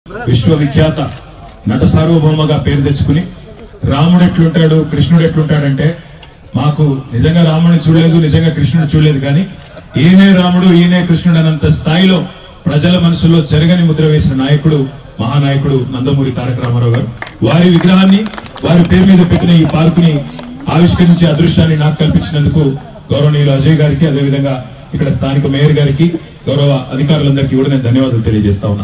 విశ్వవిఖ్యాత నట సార్వభౌమగా పేరు తెచ్చుకుని రాముడు ఎట్లుంటాడు కృష్ణుడు ఎట్లుంటాడంటే మాకు నిజంగా రాముడిని చూడలేదు నిజంగా కృష్ణుడు చూడలేదు కానీ ఈయనే రాముడు ఈయనే కృష్ణుడు అన్నంత స్థాయిలో ప్రజల మనసులో చెరగని ముద్ర వేసిన నాయకుడు మహానాయకుడు నందమూరి తారక రామారావు గారు వారి విగ్రహాన్ని వారి పేరు మీద పెట్టిన ఈ పార్కుని ఆవిష్కరించే అదృష్టాన్ని నాకు కల్పించినందుకు గౌరవనీయులు అజయ్ గారికి అదేవిధంగా ఇక్కడ స్థానిక మేయర్ గారికి గౌరవ అధికారులందరికీ కూడా నేను ధన్యవాదాలు తెలియజేస్తా ఉన్నా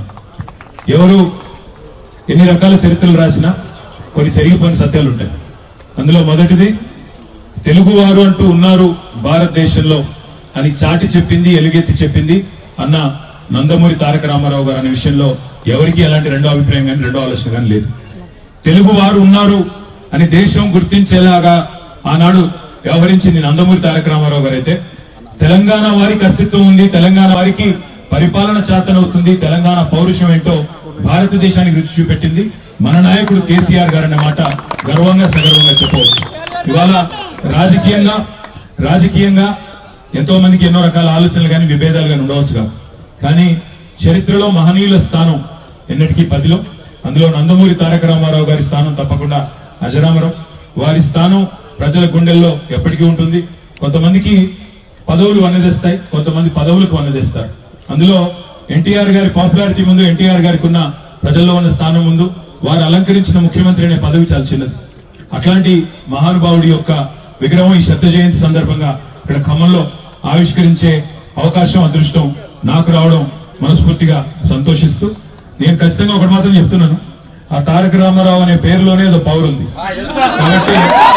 ఎవరు ఎన్ని రకాల చరిత్రలు రాసినా కొన్ని చెరిగిపోయిన సత్యాలు ఉంటాయి అందులో మొదటిది తెలుగువారు అంటూ ఉన్నారు భారతదేశంలో అని చాటి చెప్పింది ఎలుగెత్తి చెప్పింది అన్న నందమూరి తారక రామారావు గారు అనే విషయంలో ఎవరికి ఎలాంటి రెండో అభిప్రాయం కానీ రెండో ఆలోచన కానీ లేదు తెలుగు వారు ఉన్నారు అని దేశం గుర్తించేలాగా ఆనాడు వ్యవహరించింది నందమూరి తారక రామారావు గారు అయితే తెలంగాణ వారికి అస్తిత్వం ఉంది తెలంగాణ వారికి పరిపాలన చాతనవుతుంది తెలంగాణ పౌరుషం ఏంటో భారతదేశానికి రుచి చూపెట్టింది మన నాయకుడు కేసీఆర్ గారు అనే మాట గర్వంగా సగర్వంగా చెప్పవచ్చు ఇవాళ రాజకీయంగా రాజకీయంగా ఎంతో మందికి ఎన్నో రకాల ఆలోచనలు కానీ విభేదాలు కానీ ఉండవచ్చు కాదు కానీ చరిత్రలో మహనీయుల స్థానం ఎన్నటికీ పదిలో అందులో నందమూరి తారక రామారావు గారి స్థానం తప్పకుండా అజరామరం వారి స్థానం ప్రజల గుండెల్లో ఎప్పటికీ ఉంటుంది కొంతమందికి పదవులు వన్నదిస్తాయి కొంతమంది పదవులకు వన్నదిస్తారు అందులో ఎన్టీఆర్ గారి పాపులారిటీ ముందు ఎన్టీఆర్ గారికి ఉన్న ప్రజల్లో ఉన్న స్థానం ముందు వారు అలంకరించిన ముఖ్యమంత్రి అనే పదవి చాలా చిన్నది అట్లాంటి మహానుభావుడి యొక్క విగ్రహం ఈ శత జయంతి సందర్భంగా ఇక్కడ ఖమ్మంలో ఆవిష్కరించే అవకాశం అదృష్టం నాకు రావడం మనస్ఫూర్తిగా సంతోషిస్తూ నేను ఖచ్చితంగా ఒకటి మాత్రం చెప్తున్నాను ఆ తారక రామారావు అనే పేరులోనే ఏదో పవర్ ఉంది కాబట్టి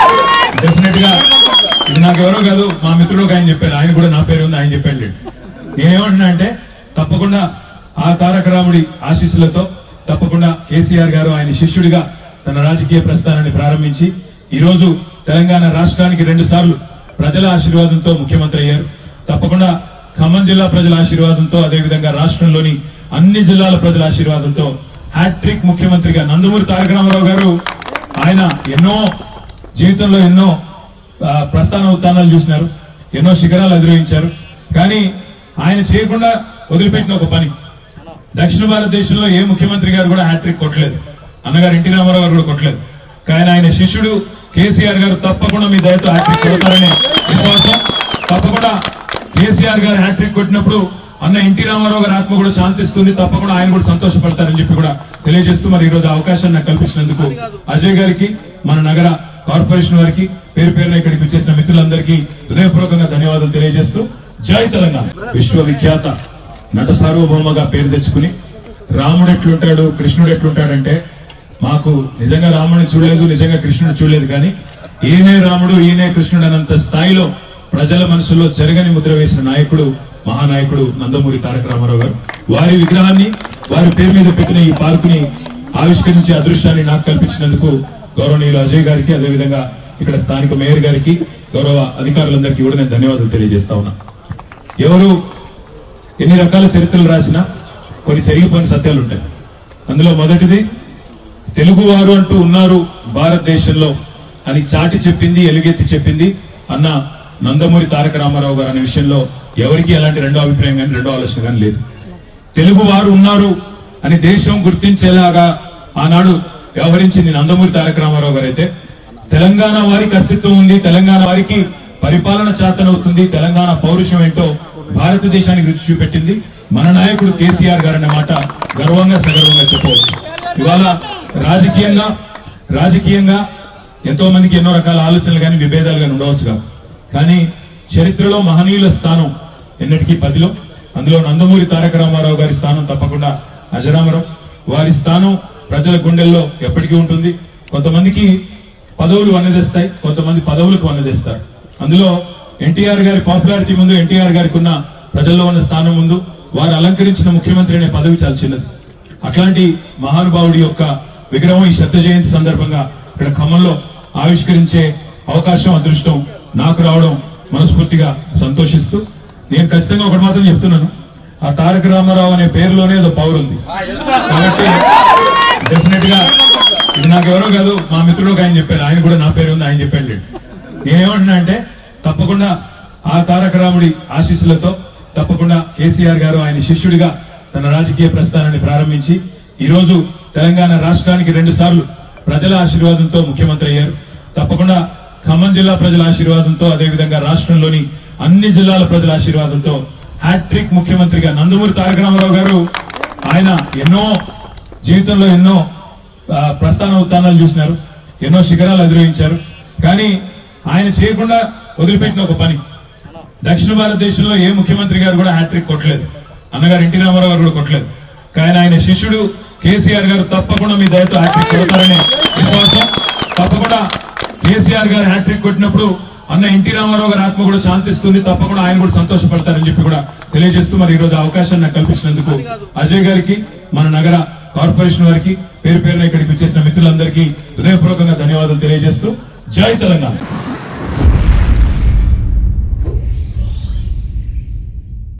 డెఫినెట్ గా ఇది నాకు ఎవరో కాదు మా మిత్రుడు ఒక ఆయన చెప్పారు ఆయన కూడా నా పేరు ఉంది ఆయన చెప్పాడు నేనేమంటున్నా అంటే తప్పకుండా ఆ తారక రాముడి ఆశీస్సులతో తప్పకుండా కేసీఆర్ గారు ఆయన శిష్యుడిగా తన రాజకీయ ప్రస్థానాన్ని ప్రారంభించి ఈ రోజు తెలంగాణ రాష్ట్రానికి రెండు సార్లు ప్రజల ఆశీర్వాదంతో ముఖ్యమంత్రి అయ్యారు తప్పకుండా ఖమ్మం జిల్లా ప్రజల ఆశీర్వాదంతో అదేవిధంగా రాష్ట్రంలోని అన్ని జిల్లాల ప్రజల ఆశీర్వాదంతో హ్యాట్రిక్ ముఖ్యమంత్రిగా నందమూరి తారక రామారావు గారు ఆయన ఎన్నో జీవితంలో ఎన్నో ఆ, ప్రస్థాన ఉత్థానాలు చూసినారు ఎన్నో శిఖరాలు అధిరోహించారు కానీ ఆయన చేయకుండా వదిలిపెట్టిన ఒక పని దక్షిణ భారతదేశంలో ఏ ముఖ్యమంత్రి గారు కూడా హ్యాట్రిక్ కొట్టలేదు అన్నగారు ఎన్టీ రామారావు గారు కూడా కొట్టలేదు కానీ ఆయన శిష్యుడు కేసీఆర్ గారు తప్పకుండా మీ దయతో హ్యాట్రిక్ కొడతారనే విశ్వాసం తప్పకుండా కేసీఆర్ గారు హ్యాట్రిక్ కొట్టినప్పుడు అన్న ఎన్టీ రామారావు గారి ఆత్మ కూడా శాంతిస్తుంది తప్పకుండా ఆయన కూడా సంతోషపడతారని చెప్పి కూడా తెలియజేస్తూ మరి ఈ రోజు అవకాశాన్ని నాకు కల్పించినందుకు అజయ్ గారికి మన నగర కార్పొరేషన్ వారికి పేరు పేరున ఇక్కడికి వచ్చేసిన మిత్రులందరికీ హృదయపూర్వకంగా ధన్యవాదాలు తెలియజేస్తూ జై తెలంగాణ విశ్వవిఖ్యాత నట సార్వభౌమగా పేరు తెచ్చుకుని రాముడు ఎట్లుంటాడు కృష్ణుడు ఎట్లుంటాడంటే మాకు నిజంగా రాముడిని చూడలేదు నిజంగా కృష్ణుడు చూడలేదు కానీ ఈయనే రాముడు ఈయనే కృష్ణుడు అన్నంత స్థాయిలో ప్రజల మనసులో చెరగని ముద్ర వేసిన నాయకుడు మహానాయకుడు నందమూరి తారక రామారావు గారు వారి విగ్రహాన్ని వారి పేరు మీద పెట్టిన ఈ పార్కుని ఆవిష్కరించే అదృష్టాన్ని నాకు కల్పించినందుకు గౌరవనీయులు అజయ్ గారికి అదేవిధంగా ఇక్కడ స్థానిక మేయర్ గారికి గౌరవ అధికారులందరికీ కూడా నేను ధన్యవాదాలు తెలియజేస్తా ఉన్నా ఎవరు ఎన్ని రకాల చరిత్రలు రాసినా కొన్ని చెరిగిపోయిన సత్యాలు ఉంటాయి అందులో మొదటిది తెలుగువారు అంటూ ఉన్నారు భారతదేశంలో అని చాటి చెప్పింది ఎలుగెత్తి చెప్పింది అన్న నందమూరి తారక రామారావు గారు అనే విషయంలో ఎవరికి ఎలాంటి రెండో అభిప్రాయం కానీ రెండో ఆలోచన కానీ లేదు తెలుగు వారు ఉన్నారు అని దేశం గుర్తించేలాగా ఆనాడు వ్యవహరించింది నందమూరి తారక రామారావు గారు అయితే తెలంగాణ వారికి అస్తిత్వం ఉంది తెలంగాణ వారికి పరిపాలన చాతనవుతుంది తెలంగాణ పౌరుషం ఏంటో భారతదేశానికి రుచి చూపెట్టింది మన నాయకుడు కేసీఆర్ గారు అనే మాట గర్వంగా సగర్వంగా చెప్పవచ్చు ఇవాళ రాజకీయంగా రాజకీయంగా ఎంతో మందికి ఎన్నో రకాల ఆలోచనలు కానీ విభేదాలు కానీ ఉండవచ్చు కాదు కానీ చరిత్రలో మహనీయుల స్థానం ఎన్నటికీ పదిలో అందులో నందమూరి తారక రామారావు గారి స్థానం తప్పకుండా అజరామరం వారి స్థానం ప్రజల గుండెల్లో ఎప్పటికీ ఉంటుంది కొంతమందికి పదవులు వన్నదిస్తాయి కొంతమంది పదవులకు వన్నదిస్తారు అందులో ఎన్టీఆర్ గారి పాపులారిటీ ముందు ఎన్టీఆర్ గారికి ఉన్న ప్రజల్లో ఉన్న స్థానం ముందు వారు అలంకరించిన ముఖ్యమంత్రి అనే పదవి చాలా చిన్నది అట్లాంటి మహానుభావుడి యొక్క విగ్రహం ఈ శత జయంతి సందర్భంగా ఇక్కడ ఖమ్మంలో ఆవిష్కరించే అవకాశం అదృష్టం నాకు రావడం మనస్ఫూర్తిగా సంతోషిస్తూ నేను ఖచ్చితంగా ఒకటి మాత్రం చెప్తున్నాను ఆ తారక రామారావు అనే పేరులోనే ఏదో పవర్ ఉంది కాబట్టి డెఫినెట్ గా ఇది నాకు ఎవరో కాదు మా మిత్రుడు ఒక ఆయన చెప్పారు ఆయన కూడా నా పేరు ఉంది ఆయన చెప్పాడు నేనేమంటున్నా అంటే తప్పకుండా ఆ తారక రాముడి ఆశీస్సులతో తప్పకుండా కేసీఆర్ గారు ఆయన శిష్యుడిగా తన రాజకీయ ప్రస్థానాన్ని ప్రారంభించి ఈ రోజు తెలంగాణ రాష్ట్రానికి రెండు సార్లు ప్రజల ఆశీర్వాదంతో ముఖ్యమంత్రి అయ్యారు తప్పకుండా ఖమ్మం జిల్లా ప్రజల ఆశీర్వాదంతో అదేవిధంగా రాష్ట్రంలోని అన్ని జిల్లాల ప్రజల ఆశీర్వాదంతో హ్యాట్రిక్ ముఖ్యమంత్రిగా నందమూరి తారక రామారావు గారు ఆయన ఎన్నో జీవితంలో ఎన్నో ఆ, ప్రస్థాన ఉత్థానాలు చూసినారు ఎన్నో శిఖరాలు అధిరోహించారు కానీ ఆయన చేయకుండా వదిలిపెట్టిన ఒక పని దక్షిణ భారతదేశంలో ఏ ముఖ్యమంత్రి గారు కూడా హ్యాట్రిక్ కొట్టలేదు అన్నగారు ఎన్టీ రామారావు గారు కూడా కొట్టలేదు కానీ ఆయన శిష్యుడు కేసీఆర్ గారు తప్పకుండా మీ దయతో హ్యాట్రిక్ కొడతారనే విశ్వాసం తప్పకుండా కేసీఆర్ గారు హ్యాట్రిక్ కొట్టినప్పుడు అన్న ఎన్టీ రామారావు గారి ఆత్మ కూడా శాంతిస్తుంది తప్పకుండా ఆయన కూడా సంతోషపడతారని చెప్పి కూడా తెలియజేస్తూ మరి ఈ రోజు అవకాశాన్ని నాకు కల్పించినందుకు అజయ్ గారికి మన నగర కార్పొరేషన్ వారికి పేరు పేరున ఇక్కడికి వచ్చేసిన మిత్రులందరికీ హృదయపూర్వకంగా ధన్యవాదాలు తెలియజేస్తూ జై తెలంగాణ